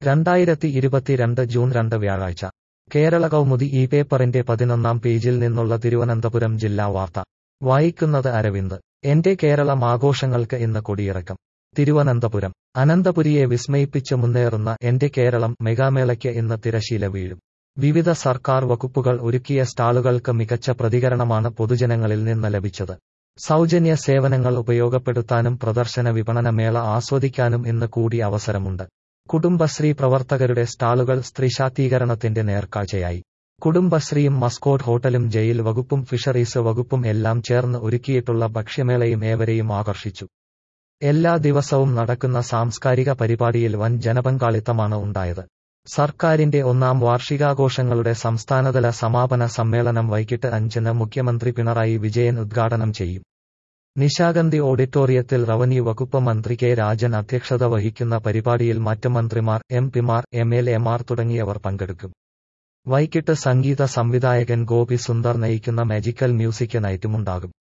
രണ്ടായിരത്തി ഇരുപത്തിരണ്ട് ജൂൺ രണ്ട് വ്യാഴാഴ്ച കേരള കൗമുദി ഈ പേപ്പറിന്റെ പതിനൊന്നാം പേജിൽ നിന്നുള്ള തിരുവനന്തപുരം ജില്ലാ വാർത്ത വായിക്കുന്നത് അരവിന്ദ് എന്റെ കേരളം ആഘോഷങ്ങൾക്ക് ഇന്ന് കൊടിയിറക്കം തിരുവനന്തപുരം അനന്തപുരിയെ വിസ്മയിപ്പിച്ച് മുന്നേറുന്ന എന്റെ കേരളം മെഗാമേളയ്ക്ക് ഇന്ന് തിരശീല വീഴും വിവിധ സർക്കാർ വകുപ്പുകൾ ഒരുക്കിയ സ്റ്റാളുകൾക്ക് മികച്ച പ്രതികരണമാണ് പൊതുജനങ്ങളിൽ നിന്ന് ലഭിച്ചത് സൗജന്യ സേവനങ്ങൾ ഉപയോഗപ്പെടുത്താനും പ്രദർശന വിപണന മേള ആസ്വദിക്കാനും ഇന്ന് കൂടി അവസരമുണ്ട് കുടുംബശ്രീ പ്രവർത്തകരുടെ സ്റ്റാളുകൾ സ്ത്രീശാക്തീകരണത്തിന്റെ നേർക്കാഴ്ചയായി കുടുംബശ്രീയും മസ്കോട്ട് ഹോട്ടലും ജയിൽ വകുപ്പും ഫിഷറീസ് വകുപ്പും എല്ലാം ചേർന്ന് ഒരുക്കിയിട്ടുള്ള ഭക്ഷ്യമേളയും ഏവരെയും ആകർഷിച്ചു എല്ലാ ദിവസവും നടക്കുന്ന സാംസ്കാരിക പരിപാടിയിൽ വൻ ജനപങ്കാളിത്തമാണ് ഉണ്ടായത് സർക്കാരിന്റെ ഒന്നാം വാർഷികാഘോഷങ്ങളുടെ സംസ്ഥാനതല സമാപന സമ്മേളനം വൈകിട്ട് അഞ്ചിന് മുഖ്യമന്ത്രി പിണറായി വിജയൻ ഉദ്ഘാടനം ചെയ്യും നിശാഗന്ധി ഓഡിറ്റോറിയത്തിൽ റവന്യൂ വകുപ്പ് മന്ത്രി കെ രാജൻ അധ്യക്ഷത വഹിക്കുന്ന പരിപാടിയിൽ മറ്റ് മന്ത്രിമാർ എം പിമാർ എം എൽ എമാർ തുടങ്ങിയവർ പങ്കെടുക്കും വൈകിട്ട് സംഗീത സംവിധായകൻ ഗോപി സുന്ദർ നയിക്കുന്ന മാജിക്കൽ മ്യൂസിക് നൈറ്റുമുണ്ടാകും